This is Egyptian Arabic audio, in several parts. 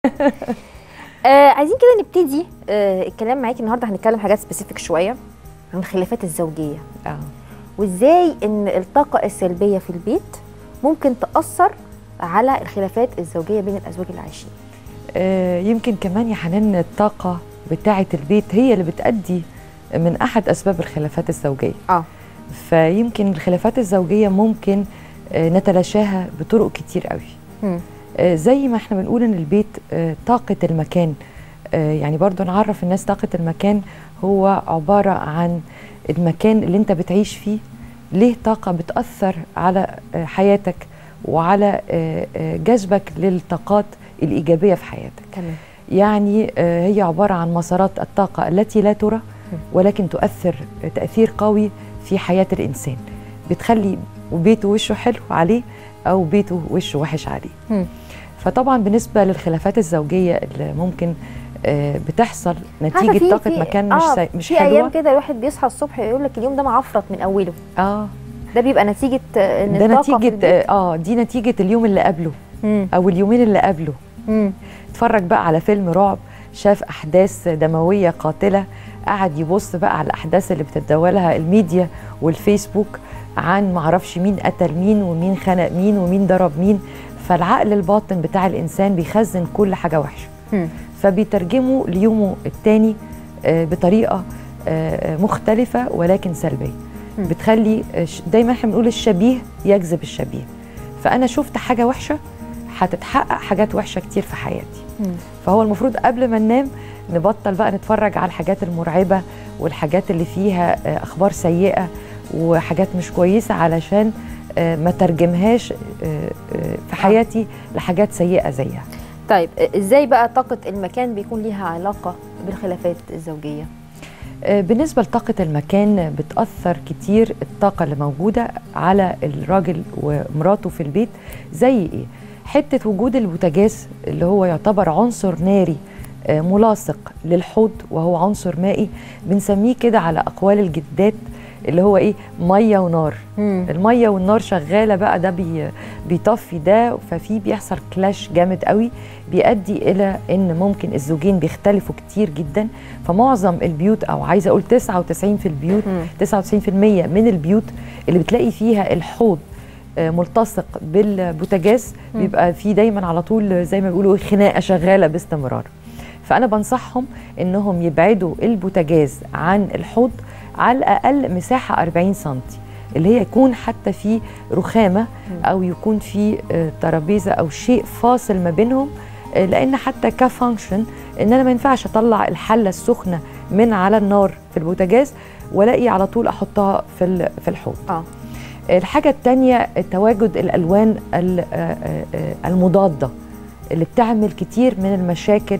آه عايزين كده نبتدي آه الكلام معاكي النهارده هنتكلم حاجات سبيسيفيك شويه عن الخلافات الزوجيه اه وازاي ان الطاقه السلبيه في البيت ممكن تاثر على الخلافات الزوجيه بين الازواج اللي عايشين آه، يمكن كمان يا حنان الطاقة بتاعة البيت هي اللي بتأدي من أحد أسباب الخلافات الزوجية اه فيمكن الخلافات الزوجية ممكن آه، نتلاشاها بطرق كتير قوي مم. آه، زي ما احنا بنقول ان البيت آه، طاقة المكان آه، يعني برضو نعرف الناس طاقة المكان هو عبارة عن المكان اللي انت بتعيش فيه ليه طاقة بتأثر على آه، حياتك وعلى آه، آه، جذبك للطاقات الإيجابية في حياتك تمام يعني آه، هي عبارة عن مسارات الطاقة التي لا ترى ولكن تؤثر تأثير قوي في حياة الإنسان بتخلي بيته وشه حلو عليه أو بيته وشه وحش عليه مم. فطبعا بالنسبة للخلافات الزوجية اللي ممكن آه، بتحصل عارفة نتيجة في- طاقة في- مكان مش آه سي... مش في ايام حلوة كده الواحد بيصحى الصبح يقول لك اليوم ده معفرط من اوله اه ده بيبقى نتيجه آه، ان ده الطاقة في نتيجة البيت- اه دي نتيجة اليوم اللي قبله مم. أو اليومين اللي قبله مم. اتفرج بقى على فيلم رعب شاف احداث دمويه قاتله قعد يبص بقى على الاحداث اللي بتتداولها الميديا والفيسبوك عن معرفش مين قتل مين ومين خنق مين ومين ضرب مين فالعقل الباطن بتاع الانسان بيخزن كل حاجه وحشه مم. فبيترجمه ليومه التاني آه، بطريقه آه، مختلفه ولكن سلبيه مم. بتخلي آه، ش- دايما احنا بنقول الشبيه يجذب الشبيه فانا شفت حاجه وحشه هتتحقق حاجات وحشه كتير في حياتي مم. فهو المفروض قبل ما ننام نبطل بقى نتفرج على الحاجات المرعبة والحاجات اللي فيها آه، أخبار سيئة وحاجات مش كويسة علشان آه، ما ترجمهاش آه، آه، في حياتي لحاجات سيئة زيها طيب آه، ازاي بقى طاقه المكان بيكون ليها علاقه بالخلافات الزوجيه آه، بالنسبة لطاقة المكان بتأثر كتير الطاقة اللي موجودة على الراجل ومراته في البيت زي إيه؟ حتة وجود البوتاجاز اللي هو يعتبر عنصر ناري آه، ملاصق للحوض وهو عنصر مائي بنسميه كده على أقوال الجدات اللي هو إيه مية ونار مم. الميه والنار شغاله بقى ده بي بيطفي ده ففي بيحصل كلاش جامد قوي بيؤدي الى ان ممكن الزوجين بيختلفوا كتير جدا فمعظم البيوت او عايزه اقول 99 في البيوت مم. 99% من البيوت اللي بتلاقي فيها الحوض آه، ملتصق بالبوتاجاز مم. بيبقى في دايما على طول زي ما بيقولوا خناقه شغاله باستمرار فانا بنصحهم انهم يبعدوا البوتاجاز عن الحوض على الاقل مساحه 40 سنتي اللي هي يكون حتى في رخامه او يكون في آه، ترابيزه او شيء فاصل ما بينهم آه، لان حتى كفانكشن ان انا ما ينفعش اطلع الحله السخنه من على النار في البوتاجاز والاقي على طول احطها في ال- في الحوض اه الحاجة التانية تواجد الألوان ال- آه، آه، آه، المضادة اللي بتعمل كتير من المشاكل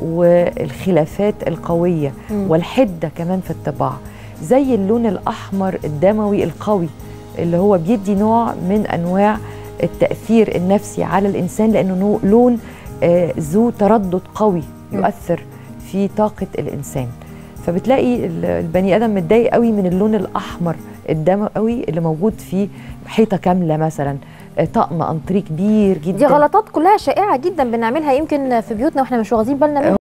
والخلافات القوية مم. والحدة كمان في الطباع زي اللون الأحمر الدموي القوي اللي هو بيدي نوع من أنواع التأثير النفسي على الإنسان لأنه نوع- لون آه، ذو تردد قوي مم. يؤثر في طاقة الإنسان فبتلاقي ال- البني آدم متضايق قوي من اللون الأحمر الدموي اللي موجود في حيطة كاملة مثلا آه، طقم أنتريه كبير جدا دي غلطات كلها شائعه جدا بنعملها يمكن في بيوتنا واحنا مش واخدين بالنا منها